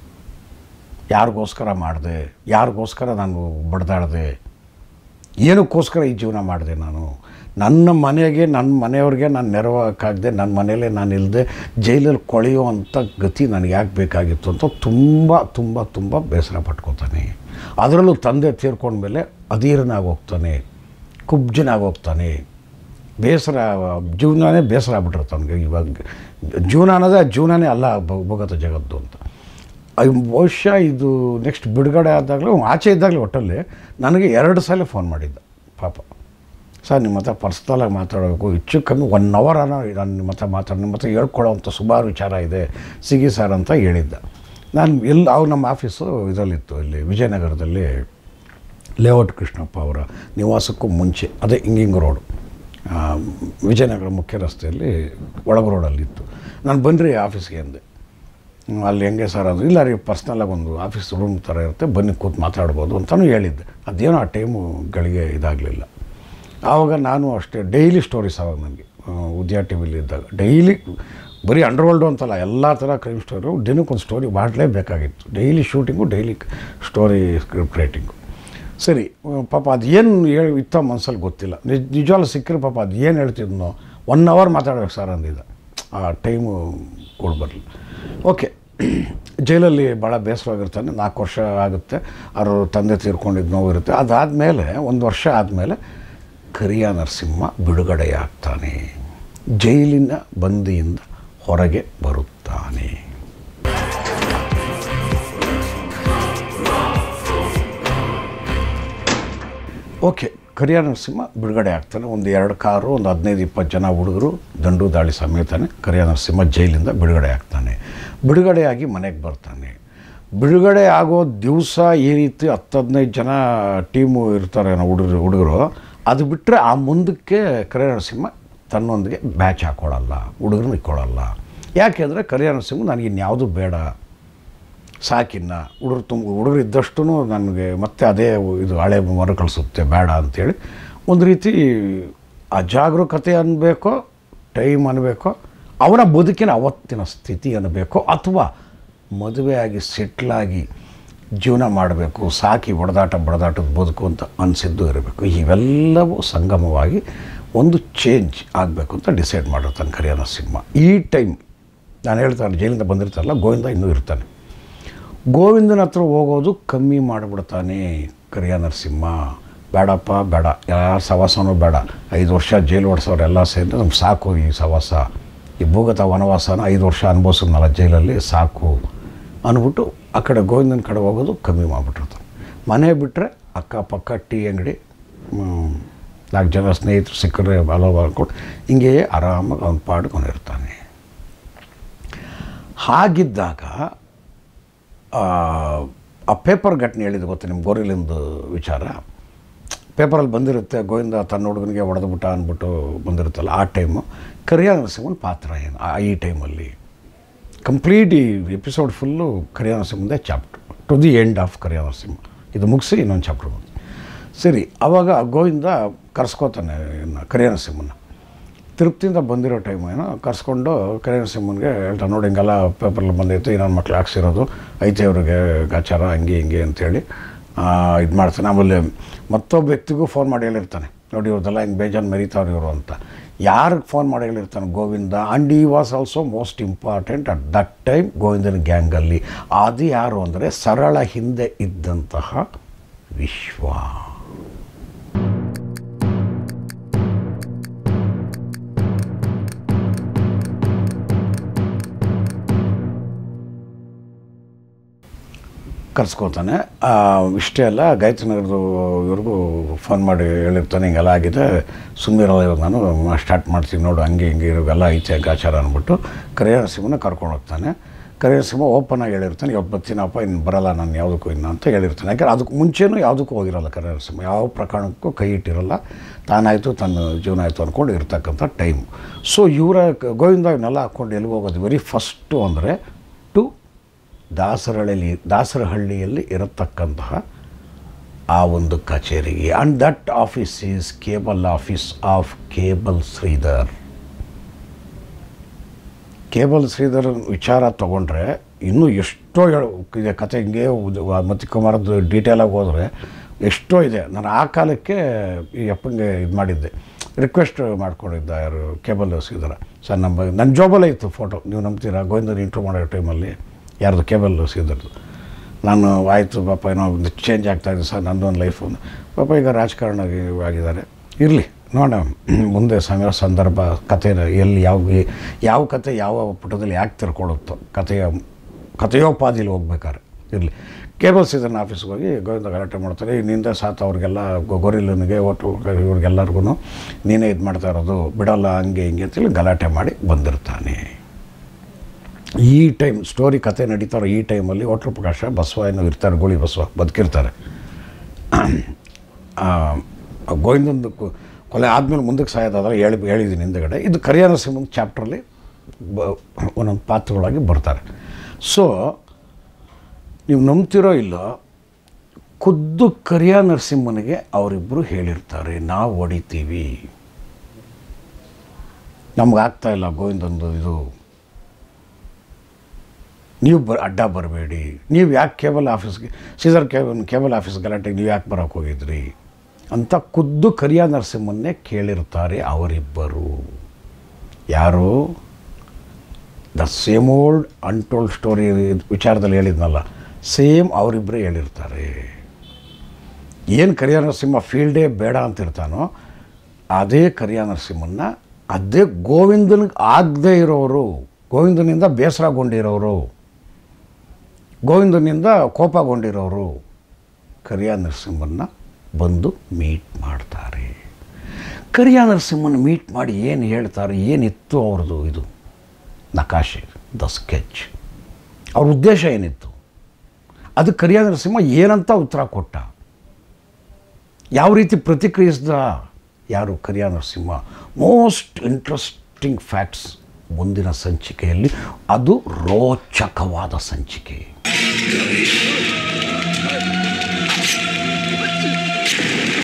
ಯಾರಿಗೋಸ್ಕರ ಮಾಡಿದೆ ಯಾರಿಗೋಸ್ಕರ ನಾನು ಬಡ್ದಾಡಿದೆ ಏನಕ್ಕೋಸ್ಕರ ಈ ಜೀವನ ಮಾಡಿದೆ ನಾನು ನನ್ನ ಮನೆಗೆ ನನ್ನ ಮನೆಯವ್ರಿಗೆ ನಾನು ನೆರವಾಗಕ್ಕಾಗದೆ ನನ್ನ ಮನೇಲೇ ನಾನು ಇಲ್ಲದೆ ಜೈಲಲ್ಲಿ ಕೊಳೆಯೋ ಅಂಥ ಗತಿ ನನಗೆ ಯಾಕೆ ಬೇಕಾಗಿತ್ತು ಅಂತ ತುಂಬ ತುಂಬ ತುಂಬ ಬೇಸರ ಪಟ್ಕೋತಾನೆ ಅದರಲ್ಲೂ ತಂದೆ ತೀರ್ಕೊಂಡ್ಮೇಲೆ ಅಧೀರನಾಗಿ ಹೋಗ್ತಾನೆ ಕುಬ್ಜನಾಗಿ ಹೋಗ್ತಾನೆ ಬೇಸರ ಜೀವನನೇ ಬೇಸರ ಆಗ್ಬಿಟ್ಟಿರ್ತಾನೆ ಇವಾಗ ಜೀವನ ಅನ್ನೋದೇ ಜೀವನನೇ ಅಲ್ಲ ಭ- ಭಗತ ಜಗತ್ತು ಅಂತ ಅದು ಬಹುಶಃ ಇದು ನೆಕ್ಸ್ಟ್ ಬಿಡುಗಡೆ ಆದಾಗಲೂ ಆಚೆ ಇದ್ದಾಗಲೇ ಒಟ್ಟಲ್ಲಿ ನನಗೆ ಎರಡು ಸಲ ಫೋನ್ ಮಾಡಿದ್ದ ಪಾಪ ಸರ್ ನಿಮ್ಮ ಹತ್ರ ಪರ್ಸ್ನಲಾಗಿ ಮಾತಾಡಬೇಕು ಹೆಚ್ಚು ಕಮ್ಮಿ ಒನ್ ಅವರ್ ಅನ್ನೋ ನಾನು ನಿಮ್ಮ ಹತ್ರ ಮಾತಾಡಿ ನಿಮ್ಮ ಹತ್ರ ಹೇಳ್ಕೊಳ್ಳೋವಂಥ ಸುಮಾರು ವಿಚಾರ ಇದೆ ಸಿಗಿ ಸರ್ ಅಂತ ಹೇಳಿದ್ದ ನಾನು ಎಲ್ಲಿ ಅವ್ರು ನಮ್ಮ ಆಫೀಸು ಇದರಲ್ಲಿತ್ತು ಇಲ್ಲಿ ವಿಜಯನಗರದಲ್ಲಿ ಲೇಔಟ್ ಕೃಷ್ಣಪ್ಪ ಅವರ ನಿವಾಸಕ್ಕೂ ಮುಂಚೆ ಅದೇ ಹಿಂಗಿಂಗ್ ರೋಡು ಆ, ವಿಜಯನಗರ ಮುಖ್ಯ ರಸ್ತೆಯಲ್ಲಿ ಒಳಗ ರೋಡಲ್ಲಿತ್ತು ನಾನು ಬನ್ನಿರಿ ಆಫೀಸ್ಗೆ ಅಂದೆ ಹ್ಮ್, ಅಲ್ಲಿ ಹೆಂಗೆ ಸರ್ ಅದು ಇಲ್ಲ ರೀ ಪರ್ಸ್ನಲಾಗಿ ಒಂದು ಆಫೀಸ್ ರೂಮ್ ಥರ ಇರುತ್ತೆ ಬನ್ನಿ ಕೂತು ಮಾತಾಡ್ಬೋದು ಅಂತಲೂ ಹೇಳಿದ್ದೆ ಅದೇನೋ ಆ ಟೈಮು ಗಳಿಗೆ ಇದಾಗಲಿಲ್ಲ ಆವಾಗ ನಾನು ಅಷ್ಟೇ ಡೈಲಿ ಸ್ಟೋರೀಸ್ ಅವಾಗ ನನಗೆ ಉದ್ಯಾ ಟಿ ವಿಲಿ ಇದ್ದಾಗ ಡೈಲಿ ಬರೀ ಅಂಡರ್ವರ್ಲ್ಡು ಅಂತಲ್ಲ ಎಲ್ಲ ಥರ ಕ್ರೈಮ್ ಸ್ಟೋರಿ ದಿನಕ್ಕೊಂದು ಸ್ಟೋರಿ ಮಾಡಲೇಬೇಕಾಗಿತ್ತು daily shooting daily story script writing ಸರಿ ಆ, ಪಾಪ ಅದು ಏನು ಹೇಳಿ ಇತ್ತ ಮನ್ಸಲ್ಲಿ ಗೊತ್ತಿಲ್ಲ ನಿಜ ನಿಜವಾಗ್ಲೂ ಸಿಕ್ಕರೆ ಪಾಪ ಅದು ಏನು ಹೇಳ್ತಿದ್ನೋ ಒನ್ ಅವರ್ ಮಾತಾಡ್ಬೇಕು ಸರ್ ಅಂದಿದ್ದ ಆ ಟೈಮು ಕೂಡ್ ಬರಲಿಲ್ಲ ಓಕೆ ಜೈಲಲ್ಲಿ ಭಾಳ ಬೇಸರವಾಗಿರ್ತಾನೆ ನಾಲ್ಕು ವರ್ಷ ಆಗುತ್ತೆ ಅವ್ರ ತಂದೆ ತೀರ್ಕೊಂಡಿದ್ದು ನೋವು ಇರುತ್ತೆ ಅದಾದಮೇಲೆ ಒಂದು ವರ್ಷ ಆದಮೇಲೆ ಕರಿಯ ನರಸಿಂಹ ಬಿಡುಗಡೆಯಾಗ್ತಾನೆ ಜೈಲಿನ ಬಂದಿಯಿಂದ ಹೊರಗೆ ಬರುತ್ತಾನೆ ಓಕೆ ಕರಿಯ ನರಸಿಂಹ ಬಿಡುಗಡೆ ಆಗ್ತಾನೆ ಒಂದು ಎರಡು ಕಾರು ಒಂದು ಹದಿನೈದು ಇಪ್ಪತ್ತು ಜನ ಹುಡುಗರು ದಂಡು ದಾಳಿ ಸಮೇತನೇ ಕರಿಯ ನರಸಿಂಹ ಜೈಲಿಂದ ಬಿಡುಗಡೆ ಆಗ್ತಾನೆ ಬಿಡುಗಡೆಯಾಗಿ ಮನೆಗೆ ಬರ್ತಾನೆ ಬಿಡುಗಡೆ ಆಗೋ ದಿವಸ ಈ ರೀತಿ ಹತ್ತು ಹದಿನೈದು ಜನ ಟೀಮು ಇರ್ತಾರೆ ನಾವು ಹುಡುಗರು ಹುಡುಗರು ಅದು ಬಿಟ್ಟರೆ ಆ ಮುಂದಕ್ಕೆ ಕರಿಯ ನರಸಿಂಹ ತನ್ನೊಂದಿಗೆ ಬ್ಯಾಚ್ ಹಾಕ್ಕೊಳ್ಳಲ್ಲ ಹುಡುಗರನ್ನ ಇಕ್ಕೊಳ್ಳಲ್ಲ ಯಾಕೆಂದರೆ ಕರಿಯ ನರಸಿಂಹ ನನಗೆ ಇನ್ಯಾವುದು ಬೇಡ ಸಾಕಿನ್ನ ಹುಡುಗರು ತುಂಬ ಹುಡುಗರು ಇದ್ದಷ್ಟು ನನಗೆ ಮತ್ತೆ ಅದೇ ಇದು ಹಳೆ ಮರುಕಳಿಸುತ್ತೆ ಬೇಡ ಅಂಥೇಳಿ ಒಂದು ರೀತಿ ಅಜಾಗರೂಕತೆ ಅನ್ನಬೇಕೋ ಟೈಮ್ ಅನ್ನಬೇಕೋ ಅವನ ಬದುಕಿನ ಅವತ್ತಿನ ಸ್ಥಿತಿ ಅನ್ನಬೇಕೋ ಅಥವಾ ಮದುವೆಯಾಗಿ ಸೆಟ್ಲಾಗಿ ಜೀವನ ಮಾಡಬೇಕು ಸಾಕಿ ಹೊಡೆದಾಟ ಬಡದಾಟದ ಬದುಕು ಅಂತ ಅನಿಸಿದ್ದು ಇರಬೇಕು ಇವೆಲ್ಲವೂ ಸಂಗಮವಾಗಿ ಒಂದು ಚೇಂಜ್ ಆಗಬೇಕು ಅಂತ ಡಿಸೈಡ್ ಮಾಡಿರ್ತಾನೆ ಕರಿಯ ನರಸಿಂಹ ಈ ಟೈಮ್ ನಾನು ಹೇಳ್ತಾನೆ ಜೈಲಿಂದ ಬಂದಿರ್ತಾರಲ್ಲ ಗೋವಿಂದ ಇನ್ನೂ ಇರ್ತಾನೆ ಗೋವಿಂದನ ಹತ್ರ ಹೋಗೋದು ಕಮ್ಮಿ ಮಾಡಿಬಿಡ್ತಾನೆ ಕರಿಯ ನರಸಿಂಹ ಬೇಡಪ್ಪ ಬೇಡ ಯಾರ ಸವಾಸನೂ ಬೇಡ ಐದು ವರ್ಷ ಜೈಲು ಓಡಿಸೋರೆಲ್ಲ ಸೇರಿ ನಮ್ಗೆ ಸಾಕು ಈ ಸವಾಸ ಈ ಭೂಗತ ವನವಾಸನ ಐದು ವರ್ಷ ಅನುಭವಿಸಿದ್ನಲ್ಲ ಜೈಲಲ್ಲಿ ಸಾಕು ಅಂದ್ಬಿಟ್ಟು ಆ ಕಡೆ ಗೋವಿಂದನ ಕಡೆ ಹೋಗೋದು ಕಮ್ಮಿ ಮಾಡಿಬಿಟ್ಟಿರ್ತಾನೆ ಮನೆ ಬಿಟ್ಟರೆ ಅಕ್ಕಪಕ್ಕ ಟೀ ಅಂಗಡಿ ನಾಲ್ಕು ಜನ ಸ್ನೇಹಿತರು ಸಿಕ್ಕರೆ ಹಲವು ಅಂದ್ಕೊಂಡು ಹಿಂಗೆಯೇ ಆರಾಮಾಗಿ ಅವ್ನ ಪಾಡಿಗೆ ಅವ್ನು ಇರ್ತಾನೆ ಹಾಗಿದ್ದಾಗ ಆ ಪೇಪರ್ ಘಟನೆ ಹೇಳಿದ್ದು ಗೊತ್ತು ನಿಮ್ಮ ಗೋರಿಲಿಂದು ವಿಚಾರ ಪೇಪರಲ್ಲಿ ಬಂದಿರುತ್ತೆ ಗೋವಿಂದ ತನ್ನ ಹುಡುಗನಿಗೆ ಹೊಡೆದ್ಬಿಟ್ಟ ಅಂದ್ಬಿಟ್ಟು ಬಂದಿರುತ್ತಲ್ಲ ಆ ಟೈಮು ಕರಿಯ ನರಸಿಂಹನ ಪಾತ್ರ ಏನು ಆ ಈ ಟೈಮಲ್ಲಿ ಕಂಪ್ಲೀಟ್ ಈ ಎಪಿಸೋಡ್ ಫುಲ್ಲು ಕರಿಯ ನರಸಿಂಹದೇ chapter to the end of Kariya Narasimha ಇದು ಮುಗಿಸಿ ಇನ್ನೊಂದು ಚಾಪ್ಟರ್ ಬಂತು ಸರಿ ಆವಾಗ ಗೋವಿಂದ ಕರ್ಸ್ಕೋತಾನೆ ಇನ್ನು ಕರಿಯ ನರಸಿಂಹನ ತಿರುಪ್ತಿಯಿಂದ ಬಂದಿರೋ ಟೈಮ್ ಏನೋ ಕರ್ಸ್ಕೊಂಡು ಕರಿಯ ನರಸಿಂಹನಿಗೆ ಹೇಳ್ತಾನೆ ನೋಡಿ ಹಿಂಗೆಲ್ಲ ಪೇಪರಲ್ಲಿ ಬಂದೈತೆ ಇನ್ನೊಂದು ಮಕ್ಳು ಹಾಕ್ಸಿರೋದು ಐತೆ ಅವ್ರಿಗೆ ಗಾಚಾರ ಹಂಗೆ ಹಿಂಗೆ ಅಂತೇಳಿ ಇದು ಮಾಡ್ತಾನೆ ಆಮೇಲೆ ಮತ್ತೊಬ್ಬ ವ್ಯಕ್ತಿಗೂ ಫೋನ್ ಮಾಡಿ ಹೇಳಿರ್ತಾನೆ ನೋಡಿ ಇವ್ರದ್ದೆಲ್ಲ ಹಿಂಗೆ ಬೇಜಾನ್ ಮೆರಿತಾವ್ರು ಇವರು ಅಂತ ಯಾರಿಗೆ ಫೋನ್ ಮಾಡಿ ಹೇಳಿರ್ತಾನೆ Govinda and he was also most important at that time ಗೋವಿಂದನ ಗ್ಯಾಂಗಲ್ಲಿ ಅದು ಯಾರು ಅಂದರೆ ಸರಳ ಹಿಂದೆ ಇದ್ದಂತಹ ವಿಶ್ವ ಕರ್ಸ್ಕೊತಾನೆ ಇಷ್ಟೇ ಅಲ್ಲ ಗಾಯತ್ರಿ ನಗರದ ಇವ್ರಿಗೂ ಫೋನ್ ಮಾಡಿ ಹೇಳಿರ್ತಾನೆ ಹಿಂಗೆಲ್ಲ ಆಗಿದೆ ಸುಮ್ಮನಿರಲ್ಲ ಇವಾಗ ನಾನು ಸ್ಟಾರ್ಟ್ ಮಾಡ್ತೀನಿ ನೋಡು ಹಂಗೆ ಹಿಂಗೆ ಇರೋವೆಲ್ಲ ಐತೆ ಗಾಚಾರ ಅಂದ್ಬಿಟ್ಟು ಕರಿಯ ನರಸಿಂಹನ ಕರ್ಕೊಂಡು ಹೋಗ್ತಾನೆ ಕರಿಯ ನರಸಿಂಹ ಓಪನ್ ಆಗಿ ಹೇಳಿರ್ತಾನೆ ಇವತ್ತು ಬರ್ತೀನಪ್ಪ ಇನ್ನು ಬರಲ್ಲ ನಾನು ಯಾವುದಕ್ಕೂ ಇನ್ನು ಅಂತ ಹೇಳಿರ್ತಾನೆ ಯಾಕಂದ್ರೆ ಅದಕ್ಕೆ ಮುಂಚೆನೂ ಯಾವುದಕ್ಕೂ ಹೋಗಿರಲ್ಲ ಕರಿಯ ನರಸಿಂಹ ಯಾವ ಪ್ರಕರಣಕ್ಕೂ ಕೈ ಇಟ್ಟಿರಲ್ಲ ತಾನಾಯಿತು ತನ್ನ ಜೀವನ ಆಯಿತು ಅಂದ್ಕೊಂಡು ಇರ್ತಕ್ಕಂಥ ಟೈಮು ಸೊ ಇವರ ಗೋವಿಂದ ಇವನ್ನೆಲ್ಲ ಹಾಕ್ಕೊಂಡು ಎಲ್ಲಿಗೆ ಹೋಗೋದು ವೆರಿ ಫಸ್ಟು ಅಂದರೆ ಟು ದಾಸರಹಳ್ಳಿ ದಾಸರಹಳ್ಳಿಯಲ್ಲಿ ಇರತಕ್ಕಂತಹ ಆ ಒಂದು ಕಚೇರಿಗೆ and that office is cable office of cable Sridhar cable Sridhar ವಿಚಾರ ತೊಗೊಂಡ್ರೆ ಇನ್ನೂ ಎಷ್ಟೋ ಹೇಳ ಇದೆ ಕತೆ ಹಿಂಗೆ ಮತಿ ಕುಮಾರದ್ದು ಡೀಟೇಲಾಗಿ ಹೋದರೆ ಎಷ್ಟೋ ಇದೆ ನಾನು ಆ ಕಾಲಕ್ಕೆ ಈ ಅಪ್ಪಂಗೆ ಇದು ಮಾಡಿದ್ದೆ ರಿಕ್ವೆಸ್ಟ್ ಮಾಡ್ಕೊಂಡಿದ್ದ ಯಾರು ಕೇಬಲ್ ಶ್ರೀಧರ ಸರ್ ನಮ್ಮ ನನ್ನ ಜಾಬಲ್ಲೇ ಇತ್ತು ಫೋಟೋ ನೀವು ನಂಬ್ತೀರಾ ಗೋವಿಂದನ ಇಂಟ್ರೂ ಮಾಡೋ ಟೈಮಲ್ಲಿ ಯಾರ್ದು ಕೇಬಲ್ ಸೀದರ್ದು ನಾನು ಆಯಿತು ಪಾಪ ಏನೋ ಒಂದು ಚೇಂಜ್ ಆಗ್ತಾಯಿದೆ ಸರ್ ನನ್ನದೊಂದು ಲೈಫು ಪಾಪ ಈಗ ರಾಜಕಾರಣ ಆಗಿದ್ದಾರೆ ಇರಲಿ ನೋಡೋಣ ಮುಂದೆ ಸಮಯ ಸಂದರ್ಭ ಕಥೆನ ಎಲ್ಲಿ ಯಾವ ಯಾವ ಕತೆ ಯಾವ ಪುಟದಲ್ಲಿ ಯಾಕೆ ತಿರ್ಕೊಡುತ್ತೋ ಕಥೆಯ ಕಥೆಯೋಪಾದಿಲಿ ಹೋಗ್ಬೇಕಾದ್ರೆ ಇರಲಿ ಕೇಬಲ್ ಸೀಸನ್ ಆಫೀಸ್ಗೆ ಹೋಗಿ ಗೋವಿಂದ ಗಲಾಟೆ ಮಾಡ್ತಾರೆ ನಿಂದ ಸಾತ್ ಅವ್ರಿಗೆಲ್ಲ ಗೊರಿಲ್ಲನಿಗೆ ಒಟ್ಟು ಇವ್ರಿಗೆಲ್ಲರಿಗೂ ನೀನೇ ಇದು ಮಾಡ್ತಾ ಇರೋದು ಬಿಡಲ್ಲ ಹಂಗೆ ಹಿಂಗೆ ಅಂತೇಳಿ ಗಲಾಟೆ ಮಾಡಿ ಬಂದಿರ್ತಾನೆ ಈ ಟೈಮ್ ಸ್ಟೋರಿ ಕತೆ ನಡೀತಾರೋ ಈ ಟೈಮಲ್ಲಿ ಹೋಟ್ಲು ಪ್ರಕಾಶ ಬಸವ ಏನೋ ಇರ್ತಾರೆ ಗೋಳಿ ಬಸವ ಬದುಕಿರ್ತಾರೆ ಗೋವಿಂದೊಂದು ಕೊಲೆ ಆದಮೇಲೆ ಮುಂದಕ್ಕೆ ಸಾಯೋದಾದ್ರೆ ಹೇಳಿ ಹೇಳಿದ್ದೀನಿ ಹಿಂದಗಡೆ ಇದು ಕರಿಯ ನರಸಿಂಹನ ಚಾಪ್ಟ್ರಲ್ಲಿ ಬ ಒಂದೊಂದು ಪಾತ್ರಗಳಾಗಿ ಬರ್ತಾರೆ ಸೊ ನೀವು ನಂಬ್ತಿರೋ ಇಲ್ಲೋ ಖುದ್ದು ಕರಿಯ ನರಸಿಂಹನಿಗೆ ಅವರಿಬ್ಬರು ಹೇಳಿರ್ತಾರೆ ನಾವು ಹೊಡಿತೀವಿ ನಮಗಾಗ್ತಾ ಇಲ್ಲ ಗೋವಿಂದೊಂದು ಇದು ನೀವು ಬ ಅಡ್ಡ ಬರಬೇಡಿ ನೀವು ಯಾಕೆ ಕೇಬಲ್ ಆಫೀಸ್ಗೆ ಸೀಸರ್ ಕೇಬಲ್ ಕೇಬಲ್ ಆಫೀಸ್ ಗಲಾಟೆಗೆ ನೀವು ಯಾಕೆ ಬರೋಕ್ಕೆ ಹೋಗಿದ್ರಿ ಅಂತ ಖುದ್ದು ಕರಿಯ ನರಸಿಂಹನ್ನೇ ಕೇಳಿರ್ತಾರೆ ಅವರಿಬ್ಬರು ಯಾರು the same old untold story ವಿಚಾರದಲ್ಲಿ ಹೇಳಿದ್ನಲ್ಲ ಸೇಮ್ ಅವರಿಬ್ಬರೇ ಹೇಳಿರ್ತಾರೆ ಏನು ಕರಿಯ ನರಸಿಂಹ ಫೀಲ್ಡೇ ಬೇಡ ಅಂತಿರ್ತಾನೋ ಅದೇ ಕರಿಯ ನರಸಿಂಹನ್ನ ಅದೇ ಗೋವಿಂದನಿಗೆ ಆಗದೇ ಇರೋರು ಗೋವಿಂದನಿಂದ ಬೇಸರಗೊಂಡಿರೋರು ಗೋವಿಂದನಿಂದ ಕೋಪಗೊಂಡಿರೋರು ಕರಿಯ ನರಸಿಂಹನ್ನ ಬಂದು ಮೀಟ್ ಮಾಡ್ತಾರೆ ಕರಿಯ ನರಸಿಂಹನ ಮೀಟ್ ಮಾಡಿ ಏನು ಹೇಳ್ತಾರೆ ಏನಿತ್ತು ಅವ್ರದ್ದು ಇದು ನಕಾಶೆ ದ ಸ್ಕೆಚ್ ಅವ್ರ ಉದ್ದೇಶ ಏನಿತ್ತು ಅದು ಕರಿಯ ನರಸಿಂಹ ಏನಂತ ಉತ್ತರ ಕೊಟ್ಟ ಯಾವ ರೀತಿ ಪ್ರತಿಕ್ರಿಯಿಸಿದ ಯಾರು Kariya Narasimha most interesting facts ಮುಂದಿನ ಸಂಚಿಕೆಯಲ್ಲಿ ಅದು ರೋಚಕವಾದ ಸಂಚಿಕೆ